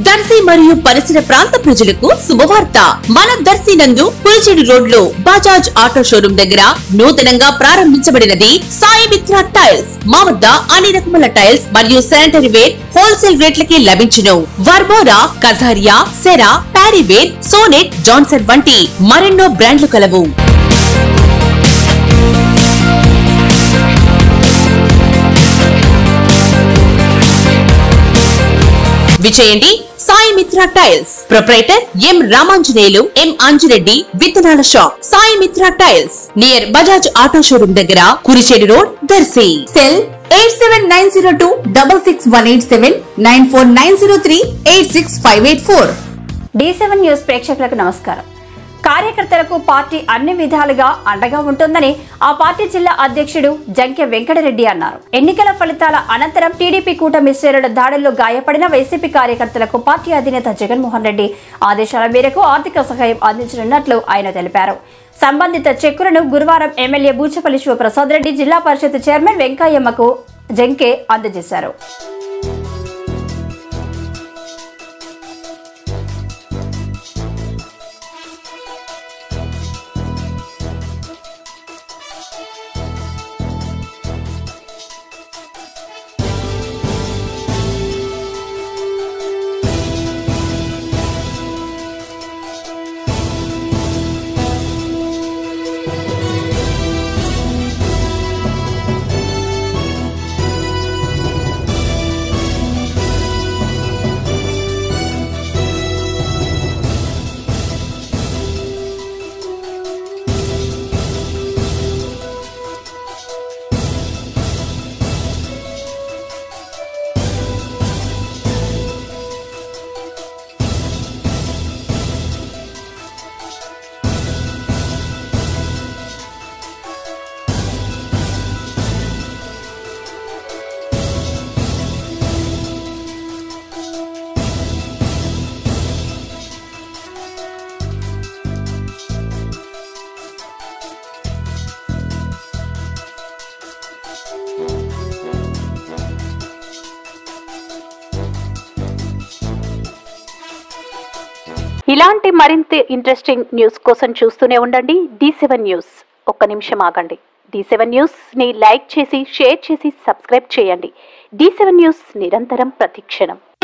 దర్శి మరియు పరిసర ప్రాంత ప్రజలకు శుభవార్త మన దర్శి నందు పులిచెడు రోడ్ లో బజాజ్ ఆటో షోరూమ్ దగ్గర నూతనంగా ప్రారంభించబడినది సాయి మిత్ర టైల్స్ మా వద్ద అన్ని రకముల టైల్స్ మరియు శానిటరీ వేర్ హోల్సేల్ రేట్లకి లభించును వర్మోరా కథారియా సెరా ప్యారీవేర్ సోనెట్ జాన్సన్ వంటి మరెన్నో బ్రాండ్లు కలవు విచేయండి Sai Mitra tiles proprietor M Ramanjaneyulu M Anjireddy విత్తనాల shop Sai Mitra tiles near Bajaj auto showroom దగ్గర Kurichedu road Darsi cell eight seven nine zero two double six one eight seven nine four nine zero three eight six five eight four D seven news ప్రేక్షకులకు నమస్కారం కార్యకర్తలకు party అన్ని విధాలుగా అండగా ఉంటుందని ఆ party జిల్లా అధ్యక్షుడు జంకె వెంకటరెడ్డి అన్నారు ఎన్నికల ఫలితాల అనంతరం టీడీపీ కూటమి శ్రేణుల దాడుల్లో గాయపడిన వైసీపీ కార్యకర్తలకు పార్టీ అధినేత జగన్మోహన్ రెడ్డి ఆదేశాల మేరకు ఆర్థిక సహాయం అందించనున్నట్లు ఆయన తెలిపారు సంబంధిత చెక్కులను గురువారం ఎమ్మెల్యే బూచపల్లి శివప్రసాద్ రెడ్డి జిల్లా పరిషత్ చైర్మన్ వెంకయ్యమ్మకు జంకే అందజేశారు ఇలాంటి మరింత ఇంట్రెస్టింగ్ న్యూస్ కోసం చూస్తూనే ఉండండి డి సెవెన్ న్యూస్ ఒక్క నిమిషం ఆగండి డి సెవెన్ న్యూస్ ని లైక్ చేసి షేర్ చేసి సబ్స్క్రైబ్ చేయండి డి సెవెన్ న్యూస్ నిరంతరం ప్రతిక్షణం